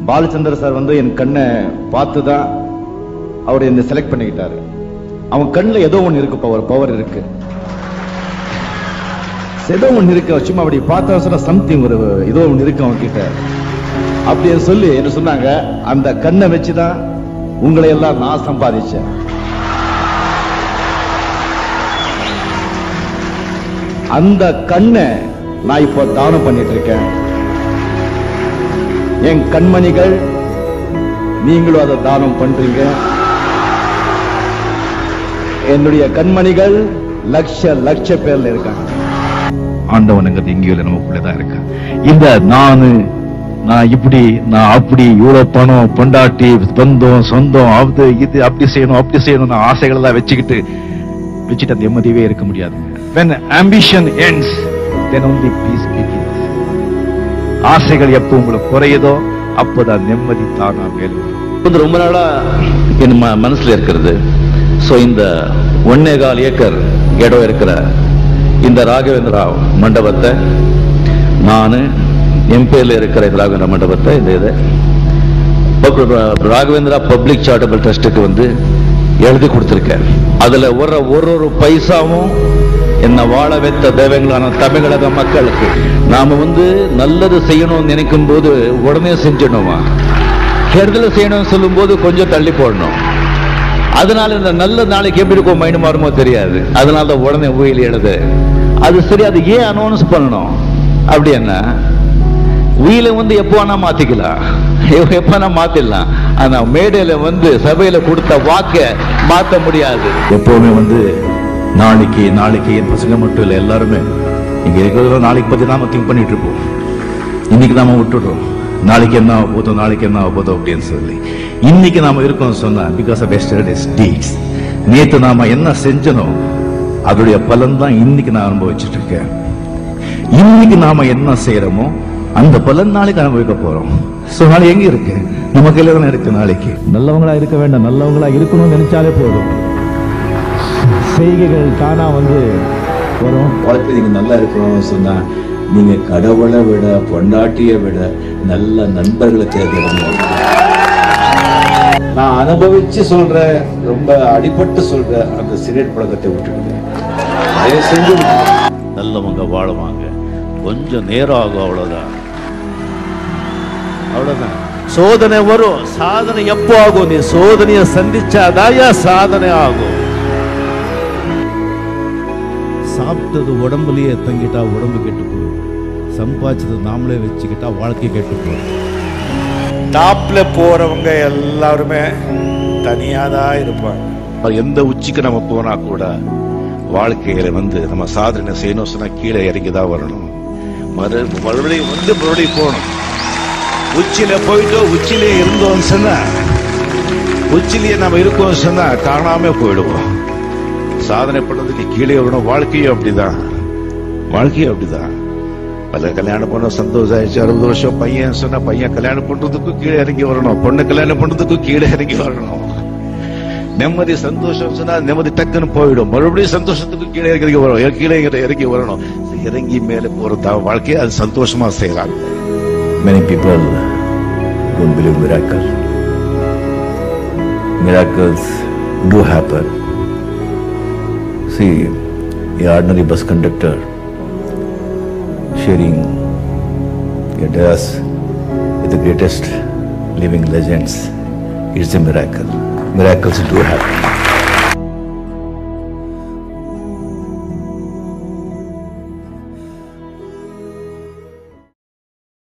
Balachandra sir வந்து என் கண்ணை பார்த்து தான் அவர் என்னை செலக்ட் பண்ணிக்கிட்டாரு அவன் கண்ணில் ஏதோ ஒன்று இருக்கு பவர் பவர் இருக்கு ஏதோ ஒன்று இருக்கு சும்மா அப்படி பார்த்தா சொன்னா சம்திங் ஒரு ஏதோ ஒன்று இருக்கு அவன் கிட்ட அப்படின்னு சொல்லி என்ன சொன்னாங்க அந்த கண்ணை வச்சுதான் உங்களை எல்லாம் நான் சம்பாதிச்சேன் அந்த கண்ணை நான் இப்போ தானம் பண்ணிட்டு இருக்கேன் என் கண்மணிகள் நீங்களும் அதை தானம் பண்றீங்க என்னுடைய கண்மணிகள் லட்ச லட்ச பேர்ல இருக்காங்க ஆண்டவனுங்கிறது எங்கேயோ இல்லை, நமக்குள்ளதான் இருக்கு இந்த நானு நான் இப்படி நான் அப்படி இவ்வளவு பணம் பொண்டாட்டி பந்தம் சொந்தம் அது இது அப்படி செய்யணும் அப்படி செய்யணும் நான் ஆசைகள் எல்லாம் வச்சுக்கிட்டு வச்சுட்டு அந்த நிம்மதியவே இருக்க முடியாது when ambition ends then only peace begins ஆசைகள் எப்போ உங்களுக்கு குறையுதோ அப்போதான் நிம்மதி தானா மேலும் வரும். வந்து ரொம்ப நாளா என் ம- மனசுல இருக்கிறது சோ இந்த ஒன்னே கால் ஏக்கர் இடம் இருக்கிற இந்த ராகவேந்திரா மண்டபத்தை நான் என் பேர்ல இருக்கிற இந்த ராகவேந்திரா மண்டபத்தை இந்த இதை பக்- ராகவேந்திரா பப்ளிக் சாரிட்டபிள் ட்ரஸ்ட்டுக்கு வந்து எழுதி கொடுத்திருக்கேன் அதுல ஒரு ஒரு ஒரு பைசாவும் என்ன வாழ வைத்த தெய்வங்களான தமிழக மக்களுக்கு நாம வந்து நல்லது செய்யணும்னு நினைக்கும் போது உடனே செஞ்சிடணுமா கெடுதல் செய்யணும்னு சொல்லும்போது கொஞ்சம் தள்ளி போடணும் அதனால இந்த நல்ல நாளைக்கு எப்படி இருக்கும் மைண்ட் மாறுமோ தெரியாது அதனால தான் உடனே உயிர் எழுது அது சரி அது ஏன் அனௌன்ஸ் பண்ணணும் அப்படி என்ன உயில வந்து எப்போ வேணா மாத்திக்கலாம் எப்ப வேணா மாத்திடலாம் ஆனா மேடையில வந்து சபையில கொடுத்த வாக்க மாத்த முடியாது எப்பவுமே வந்து நாளைக்கு நாளைக்கு என் பசங்க மட்டும் இல்லை எல்லாருமே இங்க இருக்கிறத நாளைக்கு பத்தி நாம திங்க் பண்ணிட்டு இருப்போம் இன்னைக்கு நாம விட்டுடுறோம் நாளைக்கு என்ன ஆக போதும் நாளைக்கு என்ன ஆக போதும் அப்படின்னு சொல்லி இன்னைக்கு நாம இருக்கோம் சொன்னா பிகாஸ் ஆஃப் எஸ்டர்டேஸ் டீட்ஸ் நேத்து நாம என்ன செஞ்சனோ அதோடைய பலன் தான் இன்னைக்கு நான் அனுபவிச்சுட்டு இருக்கேன் இன்னைக்கு நாம என்ன செய்யறோமோ அந்த பலன் நாளைக்கு அனுபவிக்க போறோம் சோ நாளை எங்க இருக்கு நம்ம கையில தானே இருக்கு நாளைக்கு நல்லவங்களா இருக்க வேண்டாம் நல்லவங்களா இருக்கணும்னு நினைச்சாலே போதும் செய்கைகள் தானா வந்து வரும் வாழ்க்கை நீங்க நல்லா இருக்கணும்னு சொன்னா நீங்க கடவுளை விட பொண்டாட்டியை விட நல்ல நண்பர்களை தேர்ந்தெடுக்கணும் நான் அனுபவிச்சு சொல்றேன் ரொம்ப அடிபட்டு சொல்றேன் அந்த சிகரெட் பழக்கத்தை விட்டுடுங்க தயவு செஞ்சு விட்டுடுங்க. நல்லவங்க வாழுவாங்க கொஞ்சம் நேரம் ஆகும் அவ்வளவுதான் அவ்வளவுதான் சோதனை வரும் சாதனை எப்போ ஆகும் நீ சோதனையை சந்திச்சாதாயா சாதனை ஆகும் சாப்பிட்டது உடம்புலயே தங்கிட்டா உடம்பு கெட்டு போகும் சம்பாதிச்சது நாமளே வச்சுக்கிட்டா வாழ்க்கை கெட்டு போகும் டாப்ல போறவங்க எல்லாருமே தனியா தான் இருப்பாங்க எந்த உச்சிக்கு நம்ம போனா கூட வாழ்க்கையில வந்து நம்ம சாதனை செய்யணும் சொன்னா கீழே இறங்கி தான் வரணும் மறு மறுபடியும் வந்து மறுபடியும் போகணும் உச்சியில போயிட்டு உச்சியிலே இருந்தோம் சொன்னா உச்சிலேயே நம்ம இருக்கோம் சொன்னா காணாம போயிடுவோம் சாதனை பண்ணதுக்கு கீழே வரணும் வாழ்க்கையும் அப்படிதான் வாழ்க்கையும் அப்படிதான் பல கல்யாணம் பண்ண சந்தோஷம் ஆயிடுச்சு அறுபது வருஷம் பையன் சொன்னா பையன் கல்யாணம் பண்றதுக்கும் கீழே இறங்கி வரணும் பொண்ணு கல்யாணம் பண்றதுக்கும் கீழே இறங்கி வரணும் நிம்மதி சந்தோஷம் சொன்னா நிம்மதி டக்குன்னு போயிடும் மறுபடியும் சந்தோஷத்துக்கு கீழே இறங்கி வரும் கீழே இறங்கி- இறங்கி வரணும் இறங்கி மேலே போறதா வாழ்க்கையை அது சந்தோஷமா செய்யலாம் Many people don't believe miracle. Miracles do happen. See, a ordinary bus conductor sharing a dais with the greatest living legends is a miracle. Miracles do happen.